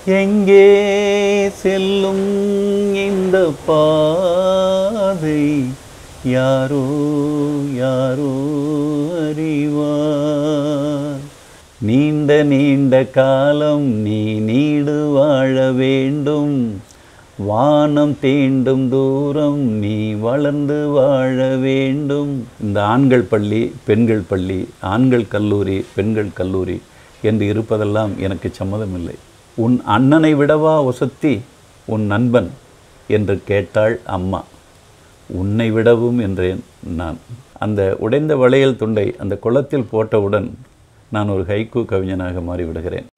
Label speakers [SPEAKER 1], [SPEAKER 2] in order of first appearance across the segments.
[SPEAKER 1] எங்கே செல்லும் இந்த பாதை யாரோ யாரோ அறிவார் நீண்ட நீண்ட காலம் நீ நீடு வாழ வேண்டும் வானம் தீண்டும் தூரம் நீ வளர்ந்து வாழ வேண்டும் இந்த ஆண்கள் பள்ளி பெண்கள் பள்ளி ஆண்கள் கல்லூரி பெண்கள் கல்லூரி என்று இருப்பதெல்லாம் எனக்கு சம்மதமில்லை உன் அண்ணனை விடவா ஒசத்தி உன் நண்பன் என்று கேட்டாள் அம்மா உன்னை விடவும் என்றேன் நான் அந்த உடைந்த வளையல் துண்டை அந்த குளத்தில் போட்டவுடன் நான் ஒரு ஹைக்கூ கவிஞனாக மாறிவிடுகிறேன்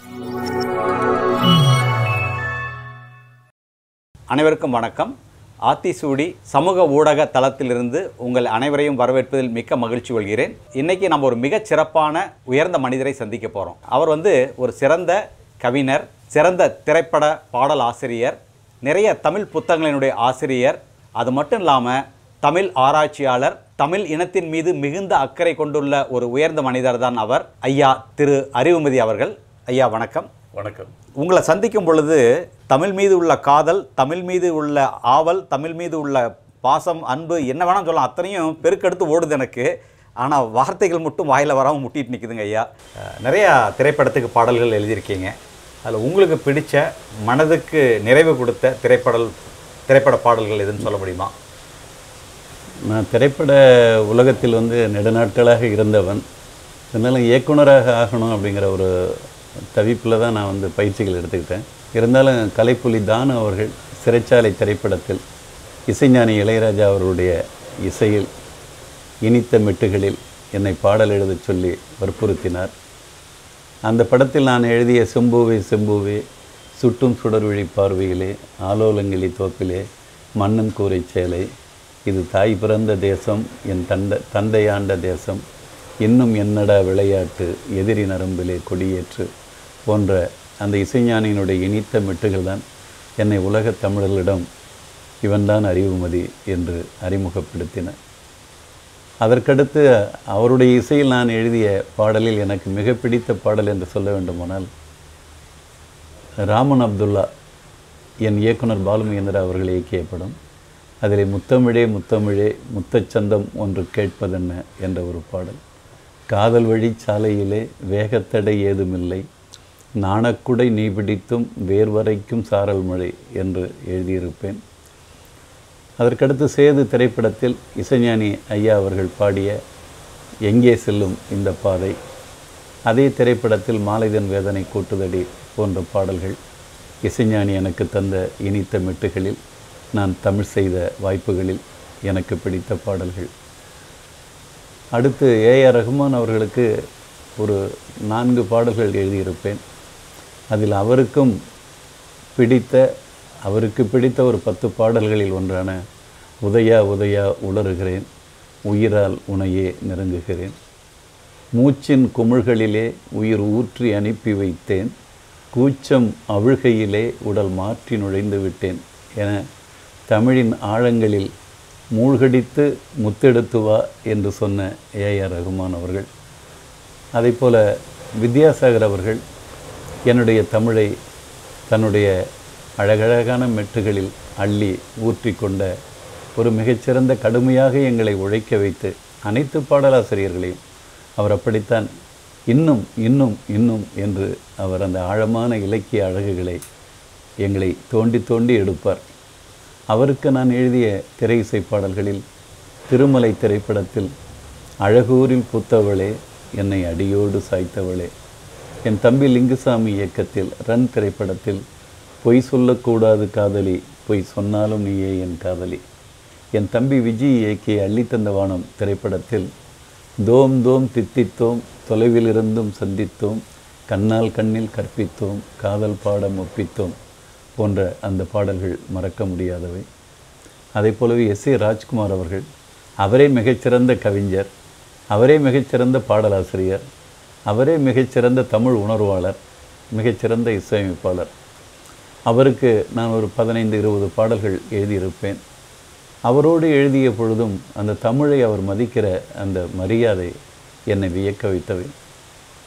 [SPEAKER 2] அனைவருக்கும் வணக்கம் ஆத்திசூடி சமூக ஊடக தளத்திலிருந்து உங்கள் அனைவரையும் வரவேற்பதில் மிக்க மகிழ்ச்சி கொள்கிறேன் இன்னைக்கு நம்ம ஒரு மிகச் சிறப்பான உயர்ந்த மனிதரை சந்திக்க போகிறோம் அவர் வந்து ஒரு சிறந்த கவிஞர் சிறந்த திரைப்பட பாடல் ஆசிரியர் நிறைய தமிழ் புத்தகங்களினுடைய ஆசிரியர் அது மட்டும் இல்லாமல் தமிழ் ஆராய்ச்சியாளர் தமிழ் இனத்தின் மீது மிகுந்த அக்கறை கொண்டுள்ள ஒரு உயர்ந்த மனிதர் தான் அவர் ஐயா திரு அறிவுமதி அவர்கள் ஐயா வணக்கம்
[SPEAKER 1] வணக்கம்
[SPEAKER 2] உங்களை சந்திக்கும் பொழுது தமிழ் மீது உள்ள காதல் தமிழ் மீது உள்ள ஆவல் தமிழ் மீது உள்ள பாசம் அன்பு என்ன வேணாலும் சொல்லலாம் அத்தனையும் பெருக்கெடுத்து ஓடுது எனக்கு ஆனால் வார்த்தைகள் மட்டும் வாயில் வராமல் முட்டிட்டு நிற்குதுங்க ஐயா அஹ், நிறையா திரைப்படத்துக்கு பாடல்கள் எழுதியிருக்கீங்க அதில் உங்களுக்கு பிடிச்ச மனதுக்கு நிறைவு கொடுத்த திரைப்படல் திரைப்பட பாடல்கள் எதுன்னு சொல்ல முடியுமா
[SPEAKER 1] நான் திரைப்பட உலகத்தில் வந்து நெடுநாட்களாக இருந்தவன் இருந்தாலும் இயக்குனராக ஆகணும் அப்படிங்கிற ஒரு தவிப்பில் தான் நான் வந்து பயிற்சிகள் எடுத்துக்கிட்டேன் இருந்தாலும் கலைப்புலி தானு அவர்கள் சிறைச்சாலை திரைப்படத்தில் இசைஞானி இளையராஜா அவர்களுடைய இசையில் இனித்த மெட்டுகளில் என்னை பாடல் எழுதச் சொல்லி வற்புறுத்தினார் அந்த படத்தில் நான் எழுதிய செம்பூவே செம்பூவே சுட்டும் சுடர்விழி பார்வையிலே ஆலோலங்கிளி தோப்பிலே மன்னன் கூரை சேலை இது தாய் பிறந்த தேசம் என் தண்ட தந்தையாண்ட தேசம் இன்னும் என்னடா விளையாட்டு எதிரி நரம்பிலே கொடியேற்று போன்ற அந்த இசைஞானியினுடைய இனித்த மெட்டுகள் தான் என்னை உலகத் தமிழர்களிடம் இவன்தான் அறிவுமதி என்று அறிமுகப்படுத்தின அதற்கடுத்து அவருடைய இசையில் நான் எழுதிய பாடலில் எனக்கு மிக பிடித்த பாடல் என்று சொல்ல வேண்டுமானால் ராமன் அப்துல்லா என் இயக்குனர் பாலுமகேந்திரா அவர்கள் இயக்கிய படம் அதில் முத்தமிழே முத்தமிழே முத்தச்சந்தம் ஒன்று கேட்பதென்ன என்ற ஒரு பாடல் காதல் வழி சாலையிலே வேகத்தடை ஏதுமில்லை நாணக்குடை நீ பிடித்தும் வேர்வரைக்கும் சாரல் மழை என்று எழுதியிருப்பேன் அதற்கடுத்து சேது திரைப்படத்தில் இசைஞானி ஐயா அவர்கள் பாடிய எங்கே செல்லும் இந்த பாதை அதே திரைப்படத்தில் மாலைதன் வேதனை கூட்டுதடி போன்ற பாடல்கள் இசைஞானி எனக்கு தந்த இனித்த மெட்டுகளில் நான் தமிழ் செய்த வாய்ப்புகளில் எனக்கு பிடித்த பாடல்கள் அடுத்து ஏஆர் ரஹ்மான் அவர்களுக்கு ஒரு நான்கு பாடல்கள் எழுதியிருப்பேன் அதில் அவருக்கும் பிடித்த அவருக்கு பிடித்த ஒரு பத்து பாடல்களில் ஒன்றான உதயா உதயா உளறுகிறேன் உயிரால் உனையே நெருங்குகிறேன் மூச்சின் குமிழ்களிலே உயிர் ஊற்றி அனுப்பி வைத்தேன் கூச்சம் அவிழ்கையிலே உடல் மாற்றி நுழைந்து விட்டேன் என தமிழின் ஆழங்களில் மூழ்கடித்து முத்தெடுத்து வா என்று சொன்ன ஏஆர் ரகுமான் அவர்கள் அதேபோல வித்யாசாகர் அவர்கள் என்னுடைய தமிழை தன்னுடைய அழகழகான மெட்டுகளில் அள்ளி ஊற்றி கொண்ட ஒரு மிகச்சிறந்த கடுமையாக எங்களை உழைக்க வைத்து அனைத்து பாடலாசிரியர்களையும் அவர் அப்படித்தான் இன்னும் இன்னும் இன்னும் என்று அவர் அந்த ஆழமான இலக்கிய அழகுகளை எங்களை தோண்டி தோண்டி எடுப்பார் அவருக்கு நான் எழுதிய திரை இசை பாடல்களில் திருமலை திரைப்படத்தில் அழகூரில் புத்தவளே என்னை அடியோடு சாய்த்தவளே என் தம்பி லிங்குசாமி இயக்கத்தில் ரன் திரைப்படத்தில் பொய் சொல்லக்கூடாது காதலி பொய் சொன்னாலும் நீயே என் காதலி என் தம்பி விஜய் இயக்கிய அள்ளித்தந்த வானம் திரைப்படத்தில் தோம் தோம் தித்தித்தோம் தொலைவிலிருந்தும் சந்தித்தோம் கண்ணால் கண்ணில் கற்பித்தோம் காதல் பாடம் ஒப்பித்தோம் போன்ற அந்த பாடல்கள் மறக்க முடியாதவை அதே போலவே எஸ் ஏ ராஜ்குமார் அவர்கள் அவரே மிகச்சிறந்த கவிஞர் அவரே மிகச்சிறந்த பாடலாசிரியர் அவரே மிகச்சிறந்த தமிழ் உணர்வாளர் மிகச்சிறந்த இசையமைப்பாளர் அவருக்கு நான் ஒரு பதினைந்து இருபது பாடல்கள் எழுதியிருப்பேன் அவரோடு எழுதிய பொழுதும் அந்த தமிழை அவர் மதிக்கிற அந்த மரியாதை என்னை வியக்க வைத்தவை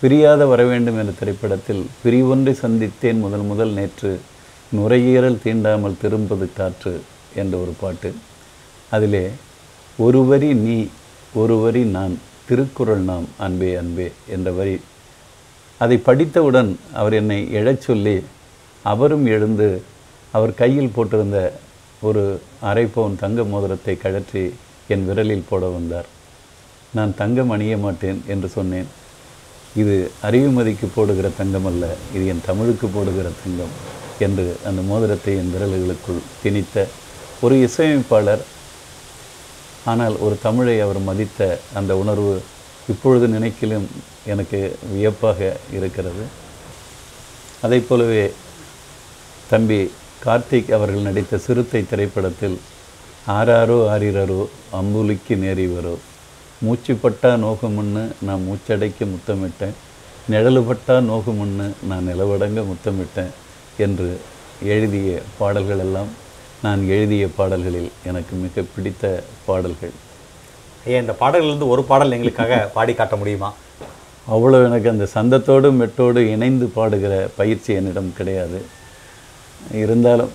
[SPEAKER 1] பிரியாத வர வேண்டும் என்ற திரைப்படத்தில் பிரிவொன்றை சந்தித்தேன் முதல் முதல் நேற்று நுரையீரல் தீண்டாமல் திரும்புது காற்று என்ற ஒரு பாட்டு அதிலே ஒரு வரி நீ ஒரு வரி நான் திருக்குறள் நாம் அன்பே அன்பே என்ற வரி அதை படித்தவுடன் அவர் என்னை எழச் சொல்லி அவரும் எழுந்து அவர் கையில் போட்டிருந்த ஒரு அரை பவுன் தங்க மோதிரத்தை கழற்றி என் விரலில் போட வந்தார் நான் தங்கம் அணிய மாட்டேன் என்று சொன்னேன் இது அறிவுமதிக்கு போடுகிற தங்கம் அல்ல இது என் தமிழுக்கு போடுகிற தங்கம் என்று அந்த மோதிரத்தை என் விரல்களுக்குள் திணித்த ஒரு இசையமைப்பாளர் ஆனால் ஒரு தமிழை அவர் மதித்த அந்த உணர்வு இப்பொழுது நினைக்கிலும் எனக்கு வியப்பாக இருக்கிறது அதைப் போலவே தம்பி கார்த்திக் அவர்கள் நடித்த சிறுத்தை திரைப்படத்தில் ஆறாரோ ஆறிரரோ அம்புலிக்கு நேரிவரோ மூச்சுப்பட்டா நோகுமுன்னு நான் மூச்சடைக்க முத்தமிட்டேன் நிழலுபட்டா நோகுமுன்னு நான் நிலவடங்க முத்தமிட்டேன் என்று எழுதிய பாடல்கள் எல்லாம் நான் எழுதிய பாடல்களில் எனக்கு மிக பிடித்த பாடல்கள்
[SPEAKER 2] ஐயா இந்த பாடல்களிலிருந்து ஒரு பாடல் எங்களுக்காக பாடி காட்ட முடியுமா
[SPEAKER 1] அவ்வளோ எனக்கு அந்த சந்தத்தோடு மெட்டோடு இணைந்து பாடுகிற பயிற்சி என்னிடம் கிடையாது இருந்தாலும்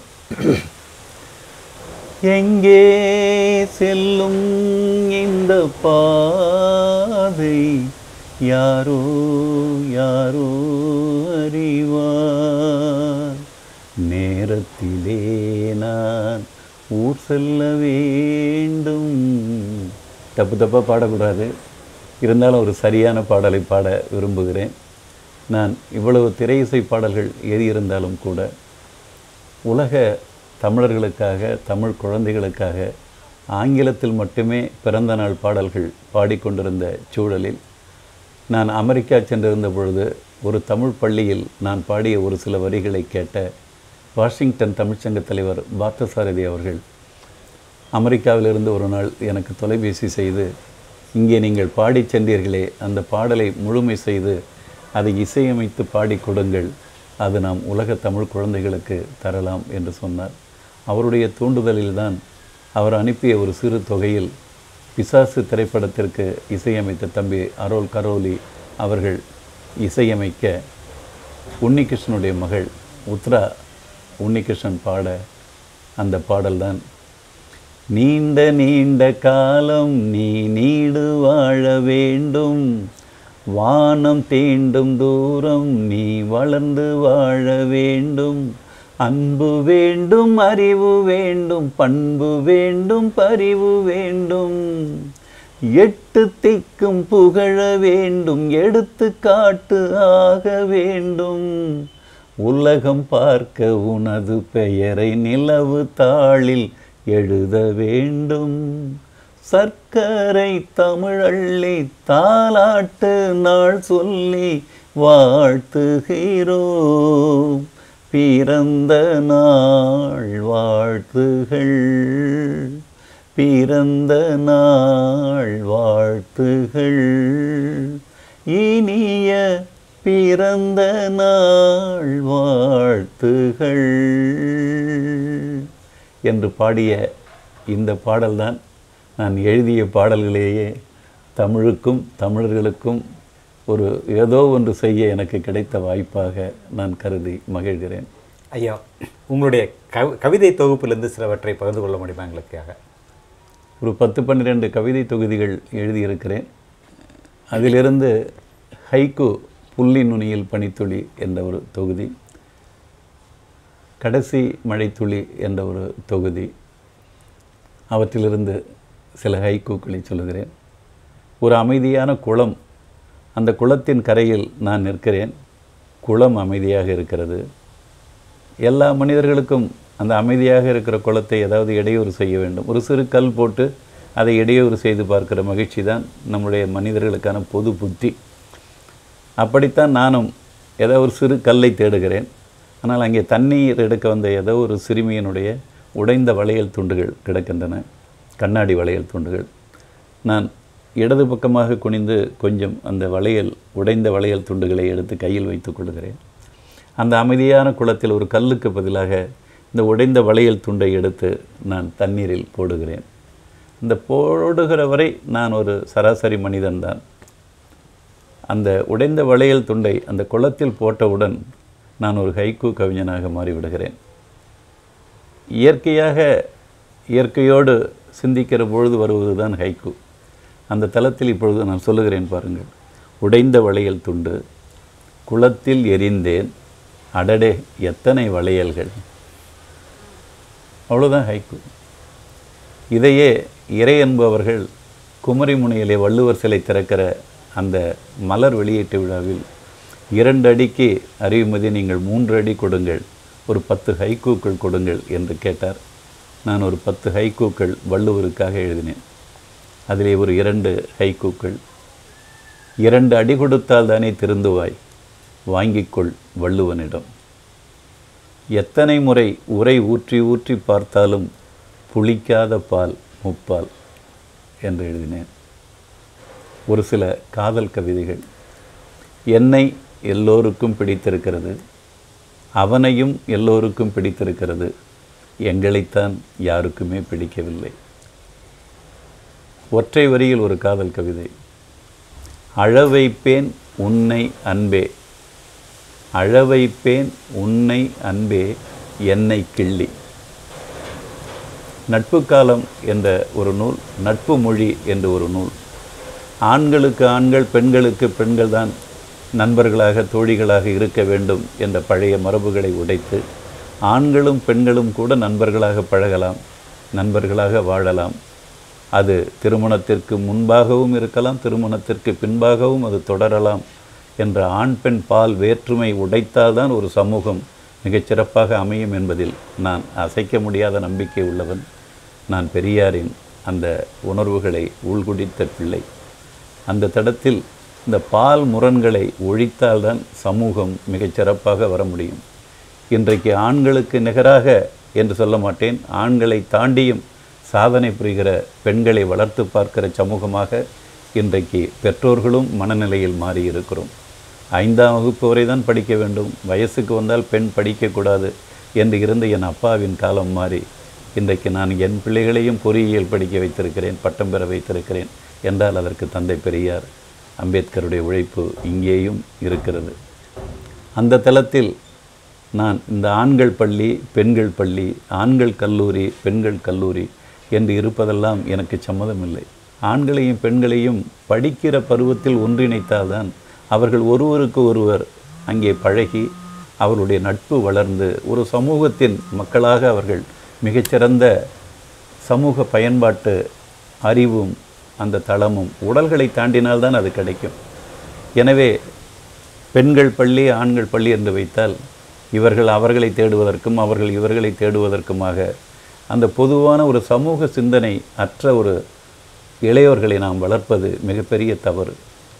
[SPEAKER 1] எங்கே செல்லும் இந்த பாதை யாரோ யாரோ அறிவார் நேரத்திலே நான் ஊர் செல்ல வேண்டும் தப்பு தப்பாக பாடக்கூடாது இருந்தாலும் ஒரு சரியான பாடலை பாட விரும்புகிறேன் நான் இவ்வளவு திரை இசை பாடல்கள் எழுதியிருந்தாலும் கூட உலக தமிழர்களுக்காக தமிழ் குழந்தைகளுக்காக ஆங்கிலத்தில் மட்டுமே பிறந்த நாள் பாடல்கள் பாடிக்கொண்டிருந்த சூழலில் நான் அமெரிக்கா சென்றிருந்த பொழுது ஒரு தமிழ் பள்ளியில் நான் பாடிய ஒரு சில வரிகளை கேட்ட வாஷிங்டன் தமிழ்ச்சங்க தலைவர் பார்த்தசாரதி அவர்கள் அமெரிக்காவிலிருந்து ஒரு நாள் எனக்கு தொலைபேசி செய்து இங்கே நீங்கள் பாடிச் சென்றீர்களே அந்த பாடலை முழுமை செய்து அதை இசையமைத்து பாடிக் கொடுங்கள் அது நாம் உலக தமிழ் குழந்தைகளுக்கு தரலாம் என்று சொன்னார் அவருடைய தூண்டுதலில்தான் அவர் அனுப்பிய ஒரு சிறு தொகையில் பிசாசு திரைப்படத்திற்கு இசையமைத்த தம்பி அரோல் கரோலி அவர்கள் இசையமைக்க உன்னிகிருஷ்ணனுடைய மகள் உத்ரா உன்னிகிருஷ்ணன் பாட அந்த பாடல்தான் நீண்ட நீண்ட காலம் நீ நீடு வாழ வேண்டும் வானம் தீண்டும் தூரம் நீ வளர்ந்து வாழ வேண்டும் அன்பு வேண்டும் அறிவு வேண்டும் பண்பு வேண்டும் பரிவு வேண்டும் எட்டு திக்கும் புகழ வேண்டும் எடுத்து காட்டு ஆக வேண்டும் உலகம் பார்க்க உனது பெயரை நிலவு தாளில் எழுத வேண்டும் சர்க்கரை தமிழள்ளி தாலாட்டு நாள் சொல்லி வாழ்த்துகிறோம் பிறந்த நாள் வாழ்த்துகள் பிறந்த நாள் வாழ்த்துகள் இனிய பிறந்த நாள் வாழ்த்துகள் என்று பாடிய இந்த பாடல்தான் நான் எழுதிய பாடல்களையே தமிழுக்கும் தமிழர்களுக்கும் ஒரு ஏதோ ஒன்று செய்ய எனக்கு கிடைத்த வாய்ப்பாக நான் கருதி மகிழ்கிறேன்
[SPEAKER 2] ஐயா உங்களுடைய கவி கவிதை தொகுப்பிலிருந்து சிலவற்றை பகிர்ந்து கொள்ள முடியுமா எங்களுக்காக
[SPEAKER 1] ஒரு பத்து பன்னிரெண்டு கவிதை தொகுதிகள் எழுதியிருக்கிறேன் அதிலிருந்து ஹைக்கு புள்ளி நுனியில் பனித்துளி என்ற ஒரு தொகுதி கடைசி மழைத்துளி என்ற ஒரு தொகுதி அவற்றிலிருந்து சில ஹைக்கூக்களை சொல்லுகிறேன் ஒரு அமைதியான குளம் அந்த குளத்தின் கரையில் நான் நிற்கிறேன் குளம் அமைதியாக இருக்கிறது எல்லா மனிதர்களுக்கும் அந்த அமைதியாக இருக்கிற குளத்தை ஏதாவது இடையூறு செய்ய வேண்டும் ஒரு சிறு கல் போட்டு அதை இடையூறு செய்து பார்க்கிற மகிழ்ச்சி தான் நம்முடைய மனிதர்களுக்கான பொது புத்தி அப்படித்தான் நானும் ஏதோ ஒரு சிறு கல்லை தேடுகிறேன் ஆனால் அங்கே தண்ணீர் எடுக்க வந்த ஏதோ ஒரு சிறுமியினுடைய உடைந்த வளையல் துண்டுகள் கிடக்கின்றன கண்ணாடி வளையல் துண்டுகள் நான் இடது பக்கமாக குனிந்து கொஞ்சம் அந்த வளையல் உடைந்த வளையல் துண்டுகளை எடுத்து கையில் வைத்துக் கொள்கிறேன் அந்த அமைதியான குளத்தில் ஒரு கல்லுக்கு பதிலாக இந்த உடைந்த வளையல் துண்டை எடுத்து நான் தண்ணீரில் போடுகிறேன் இந்த போடுகிற வரை நான் ஒரு சராசரி மனிதன்தான் அந்த உடைந்த வளையல் துண்டை அந்த குளத்தில் போட்டவுடன் நான் ஒரு ஹைக்கூ கவிஞனாக மாறிவிடுகிறேன் இயற்கையாக இயற்கையோடு சிந்திக்கிற பொழுது வருவது தான் ஹைக்கூ அந்த தளத்தில் இப்பொழுது நான் சொல்லுகிறேன் பாருங்கள் உடைந்த வளையல் துண்டு குளத்தில் எரிந்தேன் அடடே எத்தனை வளையல்கள் அவ்வளோதான் ஹைக்கூ இதையே இறை என்பவர்கள் குமரிமுனையிலே வள்ளுவர் சிலை திறக்கிற அந்த மலர் வெளியீட்டு விழாவில் இரண்டு அடிக்கு அறிவுமதி நீங்கள் மூன்று அடி கொடுங்கள் ஒரு பத்து ஹைக்கூக்கள் கொடுங்கள் என்று கேட்டார் நான் ஒரு பத்து ஹைக்கூக்கள் வள்ளுவருக்காக எழுதினேன் அதிலே ஒரு இரண்டு ஹைக்கூக்கள் இரண்டு அடி கொடுத்தால் தானே திருந்துவாய் வாங்கிக்கொள் வள்ளுவனிடம் எத்தனை முறை உரை ஊற்றி ஊற்றி பார்த்தாலும் புளிக்காத பால் முப்பால் என்று எழுதினேன் ஒரு சில காதல் கவிதைகள் என்னை எல்லோருக்கும் பிடித்திருக்கிறது அவனையும் எல்லோருக்கும் பிடித்திருக்கிறது எங்களைத்தான் யாருக்குமே பிடிக்கவில்லை ஒற்றை வரியில் ஒரு காதல் கவிதை அழவைப்பேன் உன்னை அன்பே அழவைப்பேன் உன்னை அன்பே என்னை கிள்ளி நட்பு காலம் என்ற ஒரு நூல் நட்பு மொழி என்ற ஒரு நூல் ஆண்களுக்கு ஆண்கள் பெண்களுக்கு பெண்கள் தான் நண்பர்களாக தோழிகளாக இருக்க வேண்டும் என்ற பழைய மரபுகளை உடைத்து ஆண்களும் பெண்களும் கூட நண்பர்களாக பழகலாம் நண்பர்களாக வாழலாம் அது திருமணத்திற்கு முன்பாகவும் இருக்கலாம் திருமணத்திற்கு பின்பாகவும் அது தொடரலாம் என்ற ஆண் பெண் பால் வேற்றுமை உடைத்தால்தான் ஒரு சமூகம் மிகச்சிறப்பாக அமையும் என்பதில் நான் அசைக்க முடியாத நம்பிக்கை உள்ளவன் நான் பெரியாரின் அந்த உணர்வுகளை உள்குடித்த பிள்ளை அந்த தடத்தில் இந்த பால் முரண்களை ஒழித்தால்தான் சமூகம் மிகச்சிறப்பாக வர முடியும் இன்றைக்கு ஆண்களுக்கு நிகராக என்று சொல்ல மாட்டேன் ஆண்களை தாண்டியும் சாதனை புரிகிற பெண்களை வளர்த்து பார்க்கிற சமூகமாக இன்றைக்கு பெற்றோர்களும் மனநிலையில் மாறி இருக்கிறோம் ஐந்தாம் வகுப்பு வரை தான் படிக்க வேண்டும் வயசுக்கு வந்தால் பெண் படிக்கக்கூடாது என்று இருந்த என் அப்பாவின் காலம் மாறி இன்றைக்கு நான் என் பிள்ளைகளையும் பொறியியல் படிக்க வைத்திருக்கிறேன் பட்டம் பெற வைத்திருக்கிறேன் என்றால் அதற்கு தந்தை பெரியார் அம்பேத்கருடைய உழைப்பு இங்கேயும் இருக்கிறது அந்த தளத்தில் நான் இந்த ஆண்கள் பள்ளி பெண்கள் பள்ளி ஆண்கள் கல்லூரி பெண்கள் கல்லூரி என்று இருப்பதெல்லாம் எனக்கு சம்மதமில்லை ஆண்களையும் பெண்களையும் படிக்கிற பருவத்தில் ஒன்றிணைத்தால்தான் அவர்கள் ஒருவருக்கு ஒருவர் அங்கே பழகி அவருடைய நட்பு வளர்ந்து ஒரு சமூகத்தின் மக்களாக அவர்கள் மிகச்சிறந்த சமூக பயன்பாட்டு அறிவும் அந்த தளமும் உடல்களை தாண்டினால்தான் அது கிடைக்கும் எனவே பெண்கள் பள்ளி ஆண்கள் பள்ளி என்று வைத்தால் இவர்கள் அவர்களை தேடுவதற்கும் அவர்கள் இவர்களை தேடுவதற்குமாக அந்த பொதுவான ஒரு சமூக சிந்தனை அற்ற ஒரு இளையோர்களை நாம் வளர்ப்பது மிகப்பெரிய தவறு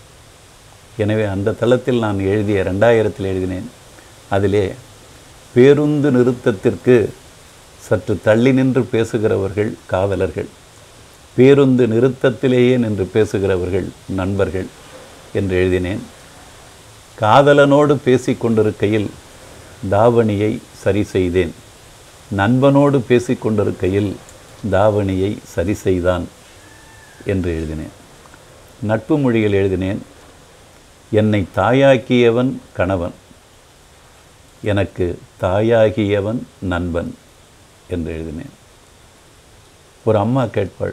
[SPEAKER 1] எனவே அந்த தளத்தில் நான் எழுதிய ரெண்டாயிரத்தில் எழுதினேன் அதிலே பேருந்து நிறுத்தத்திற்கு சற்று தள்ளி நின்று பேசுகிறவர்கள் காதலர்கள் பேருந்து நிறுத்தத்திலேயே நின்று பேசுகிறவர்கள் நண்பர்கள் என்று எழுதினேன் காதலனோடு பேசிக் கொண்டிருக்கையில் தாவணியை சரி செய்தேன் நண்பனோடு பேசிக் கொண்டிருக்கையில் தாவணியை சரி செய்தான் என்று எழுதினேன் நட்பு மொழியில் எழுதினேன் என்னை தாயாக்கியவன் கணவன் எனக்கு தாயாகியவன் நண்பன் என்று எழுதினேன் ஒரு அம்மா கேட்பாள்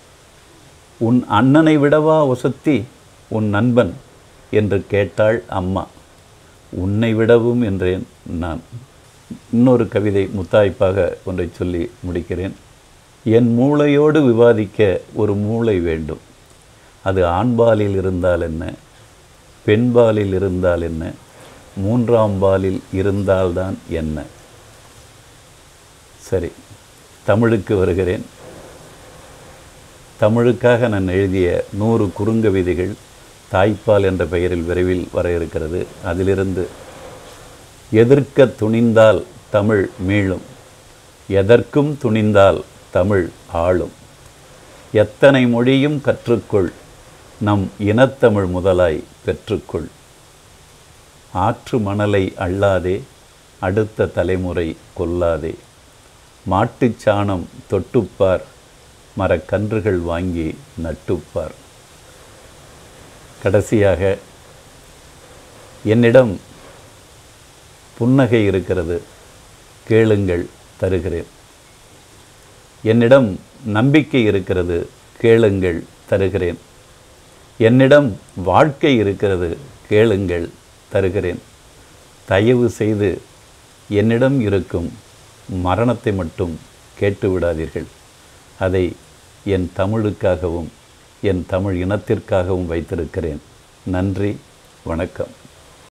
[SPEAKER 1] உன் அண்ணனை விடவா ஒசத்தி உன் நண்பன் என்று கேட்டாள் அம்மா உன்னை விடவும் என்றேன் நான் இன்னொரு கவிதை முத்தாய்ப்பாக ஒன்றை சொல்லி முடிக்கிறேன் என் மூளையோடு விவாதிக்க ஒரு மூளை வேண்டும் அது ஆண்பாலில் இருந்தால் என்ன பெண்பாலில் இருந்தால் என்ன மூன்றாம் பாலில் இருந்தால்தான் என்ன சரி தமிழுக்கு வருகிறேன் தமிழுக்காக நான் எழுதிய நூறு குறுங்கவிதைகள் தாய்ப்பால் என்ற பெயரில் விரைவில் வர இருக்கிறது அதிலிருந்து எதிர்க்க துணிந்தால் தமிழ் மீளும் எதற்கும் துணிந்தால் தமிழ் ஆளும் எத்தனை மொழியும் கற்றுக்கொள் நம் இனத்தமிழ் முதலாய் பெற்றுக்கொள் ஆற்று மணலை அள்ளாதே அடுத்த தலைமுறை கொல்லாதே மாட்டுச் சாணம் தொட்டுப்பார் மரக்கன்றுகள் வாங்கி நட்டுப்பார் கடைசியாக என்னிடம் புன்னகை இருக்கிறது கேளுங்கள் தருகிறேன் என்னிடம் நம்பிக்கை இருக்கிறது கேளுங்கள் தருகிறேன் என்னிடம் வாழ்க்கை இருக்கிறது கேளுங்கள் தருகிறேன் தயவு செய்து என்னிடம் இருக்கும் மரணத்தை மட்டும் கேட்டு விடாதீர்கள் அதை என் தமிழுக்காகவும் என் தமிழ் இனத்திற்காகவும் வைத்திருக்கிறேன் நன்றி வணக்கம்